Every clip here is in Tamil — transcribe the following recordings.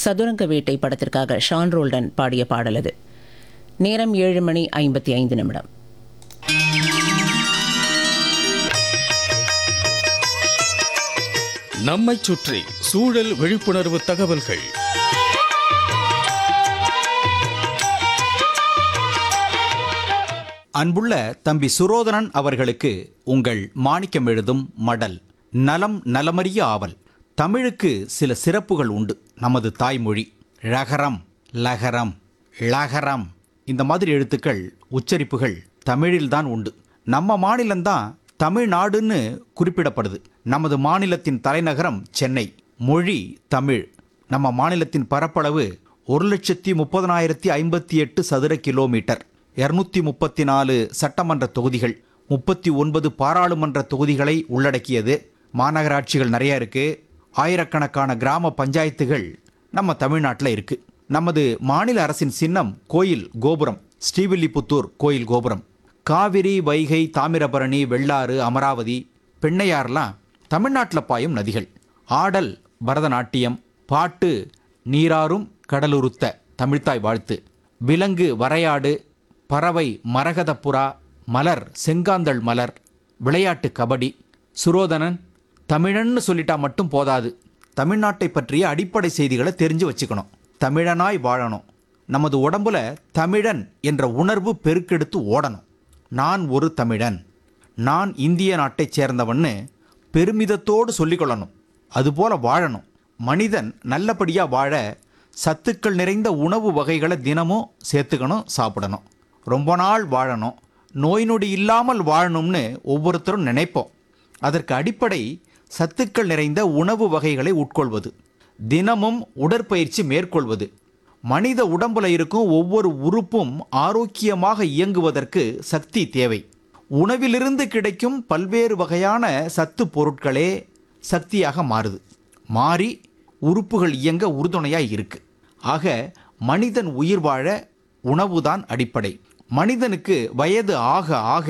சதுரங்க வேட்டை படத்திற்காக ஷான் ரோல்டன் பாடிய பாடல் அது நேரம் ஏழு மணி ஐம்பத்தி ஐந்து நிமிடம் நம்மைச் சுற்றி சூழல் விழிப்புணர்வு தகவல்கள் அன்புள்ள தம்பி சுரோதனன் அவர்களுக்கு உங்கள் மாணிக்கம் எழுதும் மடல் நலம் நலமறிய ஆவல் தமிழுக்கு சில சிறப்புகள் உண்டு நமது தாய்மொழி ழகரம் லகரம் ழகரம் இந்த மாதிரி எழுத்துக்கள் உச்சரிப்புகள் தமிழில்தான் உண்டு நம்ம மாநிலம்தான் தமிழ்நாடுன்னு குறிப்பிடப்படுது நமது மாநிலத்தின் தலைநகரம் சென்னை மொழி தமிழ் நம்ம மாநிலத்தின் பரப்பளவு ஒரு லட்சத்தி முப்பதனாயிரத்தி ஐம்பத்தி எட்டு சதுர கிலோமீட்டர் இருநூத்தி முப்பத்தி நாலு சட்டமன்ற தொகுதிகள் முப்பத்தி ஒன்பது பாராளுமன்ற தொகுதிகளை உள்ளடக்கியது மாநகராட்சிகள் நிறைய இருக்கு ஆயிரக்கணக்கான கிராம பஞ்சாயத்துகள் நம்ம தமிழ்நாட்டில் இருக்கு நமது மாநில அரசின் சின்னம் கோயில் கோபுரம் ஸ்ரீவில்லிபுத்தூர் கோயில் கோபுரம் காவிரி வைகை தாமிரபரணி வெள்ளாறு அமராவதி பெண்ணையாறுலாம் தமிழ்நாட்டில் பாயும் நதிகள் ஆடல் பரதநாட்டியம் பாட்டு நீராறும் கடலுருத்த தமிழ்த்தாய் வாழ்த்து விலங்கு வரையாடு பறவை மரகதப்புறா மலர் செங்காந்தள் மலர் விளையாட்டு கபடி சுரோதனன் தமிழன்னு சொல்லிட்டா மட்டும் போதாது தமிழ்நாட்டை பற்றிய அடிப்படை செய்திகளை தெரிஞ்சு வச்சுக்கணும் தமிழனாய் வாழணும் நமது உடம்புல தமிழன் என்ற உணர்வு பெருக்கெடுத்து ஓடணும் நான் ஒரு தமிழன் நான் இந்திய நாட்டைச் சேர்ந்தவன்னு பெருமிதத்தோடு சொல்லிக்கொள்ளணும் அதுபோல வாழணும் மனிதன் நல்லபடியா வாழ சத்துக்கள் நிறைந்த உணவு வகைகளை தினமும் சேர்த்துக்கணும் சாப்பிடணும் ரொம்ப நாள் வாழணும் நோய் நொடி இல்லாமல் வாழணும்னு ஒவ்வொருத்தரும் நினைப்போம் அதற்கு அடிப்படை சத்துக்கள் நிறைந்த உணவு வகைகளை உட்கொள்வது தினமும் உடற்பயிற்சி மேற்கொள்வது மனித உடம்புல இருக்கும் ஒவ்வொரு உறுப்பும் ஆரோக்கியமாக இயங்குவதற்கு சக்தி தேவை உணவிலிருந்து கிடைக்கும் பல்வேறு வகையான சத்து பொருட்களே சக்தியாக மாறுது மாறி உறுப்புகள் இயங்க உறுதுணையாக இருக்கு ஆக மனிதன் உயிர் வாழ உணவுதான் அடிப்படை மனிதனுக்கு வயது ஆக ஆக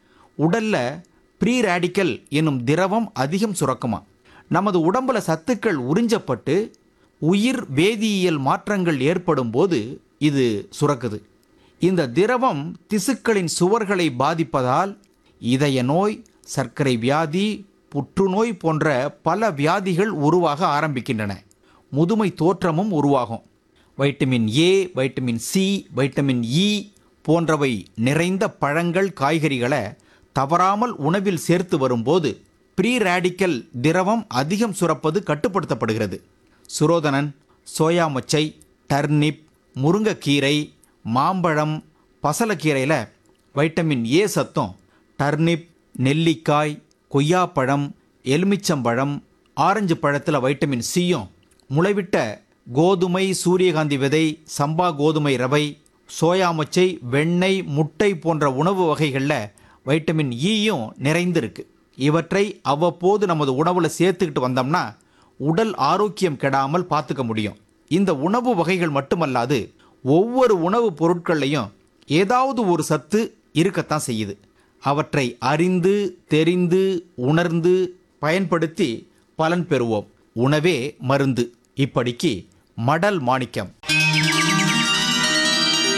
உடல்ல ப்ரீ ரேடிக்கல் என்னும் திரவம் அதிகம் சுரக்குமா நமது உடம்புல சத்துக்கள் உறிஞ்சப்பட்டு உயிர் வேதியியல் மாற்றங்கள் ஏற்படும் போது இது சுரக்குது இந்த திரவம் திசுக்களின் சுவர்களை பாதிப்பதால் இதய நோய் சர்க்கரை வியாதி புற்றுநோய் போன்ற பல வியாதிகள் உருவாக ஆரம்பிக்கின்றன முதுமை தோற்றமும் உருவாகும் vitamin A vitamin C vitamin E போன்றவை நிறைந்த பழங்கள் காய்கறிகளை தவறாமல் உணவில் சேர்த்து வரும்போது ப்ரீ ரேடிக்கல் திரவம் அதிகம் சுரப்பது கட்டுப்படுத்தப்படுகிறது சுரோதனன் சோயா மொச்சை டர்னிப் முருங்கைக்கீரை மாம்பழம் பசலக்கீரையில் வைட்டமின் ஏ சத்தம் டர்னிப் நெல்லிக்காய் கொய்யாப்பழம் எலுமிச்சம்பழம் ஆரஞ்சு பழத்தில் வைட்டமின் சியும் முளைவிட்ட கோதுமை சூரியகாந்தி விதை சம்பா கோதுமை ரவை சோயா மொச்சை வெண்ணெய் முட்டை போன்ற உணவு வகைகளில் வைட்டமின் ஈயும் நிறைந்திருக்கு இவற்றை அவ்வப்போது நமது உணவுல சேர்த்துக்கிட்டு வந்தோம்னா உடல் ஆரோக்கியம் கெடாமல் பார்த்துக்க முடியும் இந்த உணவு வகைகள் மட்டுமல்லாது ஒவ்வொரு உணவுப் பொருட்கள்லையும் ஏதாவது ஒரு சத்து இருக்கத்தான் செய்யுது அவற்றை அறிந்து தெரிந்து உணர்ந்து பயன்படுத்தி பலன் பெறுவோம் உணவே மருந்து இப்படிக்கு மடல் மாணிக்கம்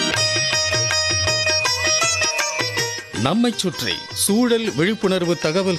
நம்மைச் சுற்றி சூழல் விழிப்புணர்வு தகவல்